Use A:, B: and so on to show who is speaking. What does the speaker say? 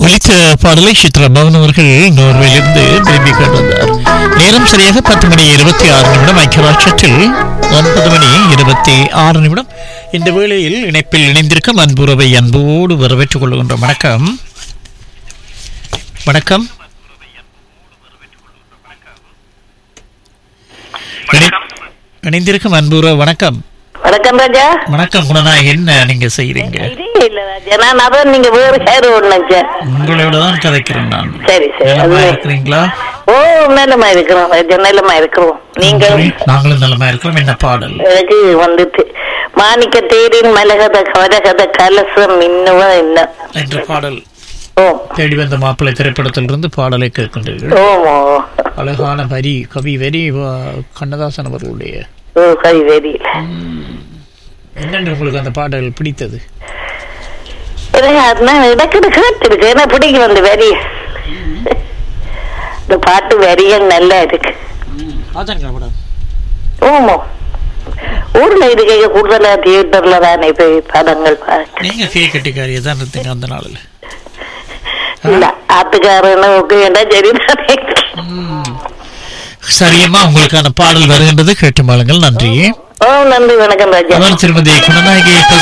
A: ஒலித்த பாடலை சித்ரா பவன் அவர்கள் நோர்வேலிருந்து விரும்பி கொண்டிருந்தார் நேரம் சரியாக பத்து மணி இருபத்தி ஆறு நிமிடம் ஐக்கியராட்சத்தில் ஒன்பது மணி இருபத்தி ஆறு நிமிடம் இந்த வேளையில் இணைப்பில் இணைந்திருக்கும் அன்புறவை அன்போடு வரவேற்றுக் கொள்கின்ற வணக்கம் வணக்கம் இணை- இணைந்திருக்கும் அன்புற வணக்கம்
B: வணக்கம் ராஜா
A: வணக்கம் குணனா என்ன நீங்க செய்றீங்க
B: இதே இல்ல ராஜா நான் அதான் நீங்க வேறு ஹேர் ஒண்ணு
A: உங்களோட தான் கதைக்கிறேன் நான்
B: சரி சரி
A: நலமா
B: அது
A: இருக்கிறீங்களா
B: ஓ நிலமா இருக்கிறோம் ராஜா நிலமா இருக்கிறோம் நீங்கள்
A: நாங்களும் நலமா இருக்கிறோம் என்ன பாடல்
B: எனக்கு வந்துட்டு மாணிக்க தேரின் மலகத கவரகத கலசம் மின்னுவ என்ன
A: என்ற பாடல்
B: ஓ
A: தேடி வந்த மாப்பிள்ளை திரைப்படத்திலிருந்து பாடலை கேட்கின்றீர்கள்
B: ஓமோ
A: அழகான வரி கவி வரி வ- கண்ணதாசன் அவர்களுடைய
B: ஓ கவி வெறி
A: என்னென்று உங்களுக்கு அந்த பாடல் பிடித்தது
B: எனக்கு அதான் இடக்கிட்டு கேட்டிருக்கு ஏன்னா பிடிக்கும் அந்த வரி இந்த பாட்டு வரிகள் நல்லா இருக்கு
A: அதாங்க படம்
B: ஓமோ ஊர்ல இருக்க கூடுதலா தியேட்டர்ல தானே போய் படங்கள் பார்க்க
A: நீங்க கே கட்டிக்காரியை தான் இருந்தீங்க அந்த நாளில்
B: இல்ல ஆத்துக்காரன்னு ஓகே வேண்டாம் சரிதானே
A: சரியம்மா உங்களுக்கான பாடல் வருகின்றது கேட்டு மாளுங்கள் நன்றி
B: ஓ நன்றி வணக்கம் ராஜா
A: அவர் திருமதி குணநாயகி